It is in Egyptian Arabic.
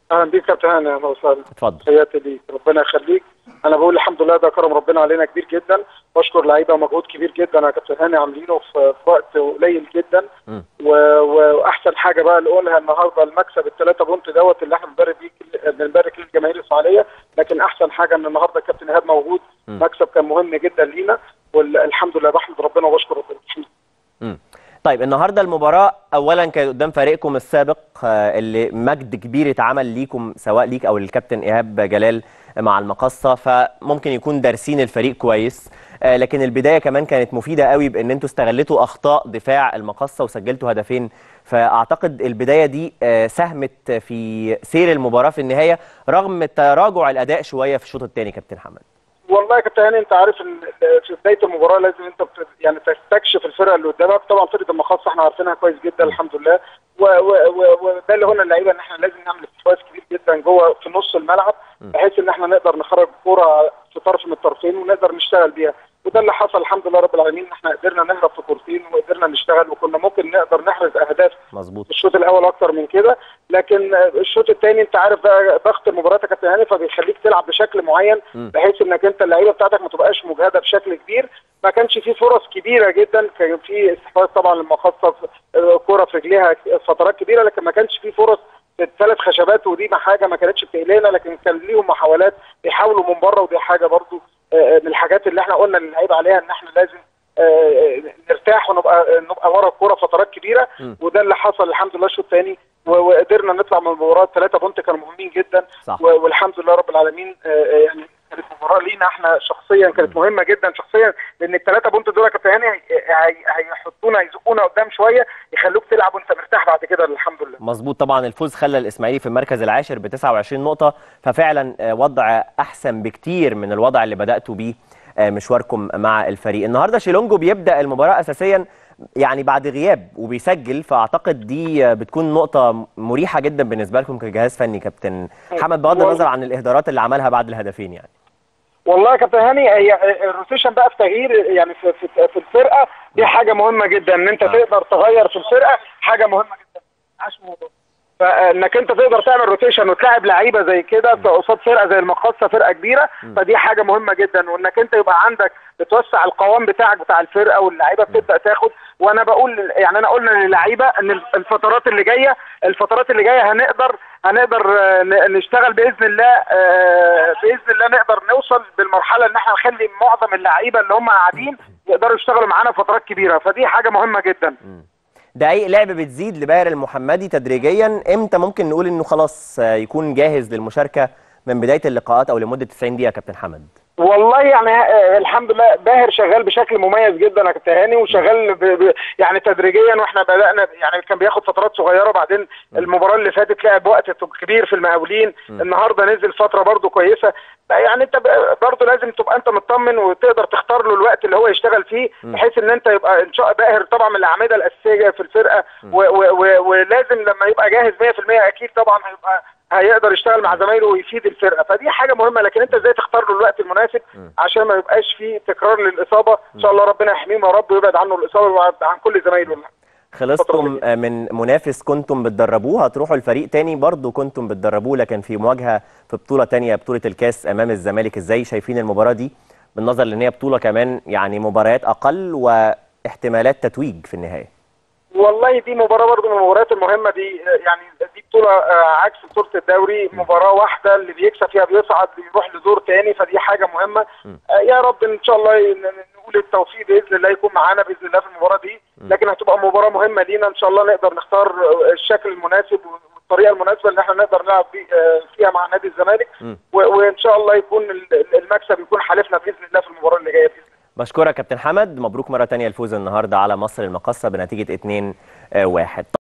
اهلا بيك يا كابتن هاني اهلا وسهلا اتفضل تحياتي ليك ربنا يخليك انا بقول الحمد لله ده كرم ربنا علينا كبير جدا بشكر لعيبه مجهود كبير جدا يا كابتن هاني عاملينه في في وقت قليل جدا مم. و- واحسن حاجه بقى اللي قولها النهارده المكسب الثلاثه بونت دوت اللي احنا بنبارك بيه بنبارك للجماهير الاسماعيليه لكن احسن حاجه ان النهارده الكابتن ايهاب موجود مم. مكسب كان مهم جدا لينا والحمد لله بحمد ربنا وبشكر ربنا الحمد لله. مم. طيب النهارده المباراه اولا كانت قدام فريقكم السابق آه، اللي مجد كبير اتعمل ليكم سواء ليك او للكابتن ايهاب جلال مع المقصه فممكن يكون دارسين الفريق كويس آه، لكن البدايه كمان كانت مفيده قوي بان انتوا استغلتوا اخطاء دفاع المقصه وسجلتوا هدفين فاعتقد البدايه دي آه، ساهمت في سير المباراه في النهايه رغم تراجع الاداء شويه في الشوط الثاني كابتن حمد والله يا كابتن هاني انت عارف ان في بدايه المباراه لازم انت بت- يعني تستكشف الفرقه اللي قدامك طبعا فرقه المخصص احنا عارفينها كويس جدا الحمد لله و- و- و- وده اللي هنا اللعيبه ان احنا لازم نعمل استحواذ كبير جدا جوه في نص الملعب بحيث ان احنا نقدر نخرج كوره في طرف من الطرفين ونقدر نشتغل بيها وده اللي حصل الحمد لله رب العالمين ان احنا قدرنا نهرب في كورتين وقدرنا نشتغل وكنا ممكن نقدر نحرز اهداف مظبوط الشوط الاول اكتر من كده لكن الشوط الثاني انت عارف بقى ضغط المباراه يا كابتن هاني فبيخليك تلعب بشكل معين مم. بحيث انك انت اللعيبه بتاعتك ما تبقاش مجهده بشكل كبير ما كانش في فرص كبيره جدا كان في استحواذ طبعا للمخصص آه، كره في رجليها فترات كبيره لكن ما كانش في فرص ثلاث خشبات ودي ما حاجه ما كانتش بتقلقنا لكن كان ليهم محاولات بيحاولوا من بره ودي حاجه برضو آه، من الحاجات اللي احنا قلنا للعيبه عليها ان احنا لازم آه، نرتاح ونبقى نبقى ورا الكوره فترات كبيره مم. وده اللي حصل الحمد لله الشوط الثاني وقدرنا نطلع من المباراه ثلاثه بونت كانوا مهمين جدا صح. و- والحمد لله رب العالمين آه، آه، يعني كانت مباراه لينا احنا شخصيا كانت مهمه جدا شخصيا لان الثلاثه بونت دول يا كابتن هاني هي- هي- هيحطونا هيزقونا قدام شويه يخلوك تلعب وانت مرتاح بعد كده الحمد لله مظبوط طبعا الفوز خلى الاسماعيلي في المركز العاشر ب 29 نقطه ففعلا آه، وضع احسن بكتير من الوضع اللي بداتوا بيه آه، مشواركم مع الفريق النهارده شيلونجو بيبدا المباراه اساسيا يعني بعد غياب وبيسجل فاعتقد دي آه، بتكون نقطه مريحه جدا بالنسبه لكم كجهاز فني كابتن محمد بغض والله. النظر عن الاهدارات اللي عملها بعد الهدفين يعني والله يا كابتن هاني هي الروتيشن بقى في تغيير يعني في, في, في الفرقه دي حاجه مهمه جدا ان انت آه. تقدر تغير في الفرقه حاجه مهمه جدا عاش موضوع فانك انت تقدر تعمل روتيشن وتلاعب لعيبه زي كده قصاد فرقه زي المقاصه فرقه كبيره فدي حاجه مهمه جدا وانك انت يبقى عندك بتوسع القوام بتاعك بتاع الفرقه واللعيبه بتبدا تاخد وانا بقول يعني انا قلنا للعيبه ان الفترات اللي جايه الفترات اللي جايه هنقدر هنقدر آه، ن- نشتغل باذن الله آه، باذن الله نقدر نوصل بالمرحله ان احنا نخلي معظم اللعيبه اللي هم قاعدين يقدروا يشتغلوا معانا فترات كبيره فدي حاجه مهمه جدا دقايق لعب بتزيد لباهر المحمدي تدريجيا امتى ممكن نقول انه خلاص آه، يكون جاهز للمشاركه من بدايه اللقاءات او لمده 90 دقيقه كابتن حمد والله يعني آه، الحمد لله باهر شغال بشكل مميز جدا يا كابتن هاني وشغال ب... ب... يعني تدريجيا واحنا بدانا يعني كان بياخد فترات صغيره بعدين المباراه اللي فاتت لعب وقت كبير في المقاولين النهارده نزل فتره برده كويسه يعني انت ب- برضه لازم تبقى انت مطمن وتقدر تختار له الوقت اللي هو يشتغل فيه بحيث ان انت يبقى ان شاء باهر طبعا من الاعمده الاساسيه في الفرقه و... و... و... ولازم لما يبقى جاهز 100% اكيد طبعا هيبقى هيقدر يشتغل مع زمايله ويفيد الفرقه فدي حاجه مهمه لكن انت ازاي تختار له الوقت المناسب عشان ما يبقاش فيه تكرار للاصابه ان شاء الله ربنا يحميه يا رب ويبعد عنه الاصابه ويبعد عن كل زمايله خلصتم آه، من منافس كنتم بتدربوه هتروحوا لفريق تاني برضه كنتم بتدربوه لكن في مواجهه في بطوله تانية بطوله الكاس امام الزمالك ازاي شايفين المباراه دي بالنظر لان هي بطوله كمان يعني مباريات اقل واحتمالات تتويج في النهايه والله دي مباراه برضه من المباريات المهمه دي آه، يعني دي بطوله آه، عكس بطوله الدوري مباراه واحده اللي بيكسب فيها بيصعد بيروح لدور تاني فدي حاجه مهمه آه، يا رب ان شاء الله ن- ن- نقول التوفيق باذن الله يكون معانا باذن الله في المباراه دي لكن هتبقى مباراه مهمه لينا ان شاء الله نقدر نختار آه، الشكل المناسب والطريقه المناسبه اللي احنا نقدر نلعب بي- آه، فيها مع نادي الزمالك و- وان شاء الله يكون ال- ال- المكسب يكون حالفنا باذن الله في المباراه اللي جايه باذن الله بشكرك كابتن حمد مبروك مره تانية الفوز النهارده على مصر المقصه بنتيجه 2-1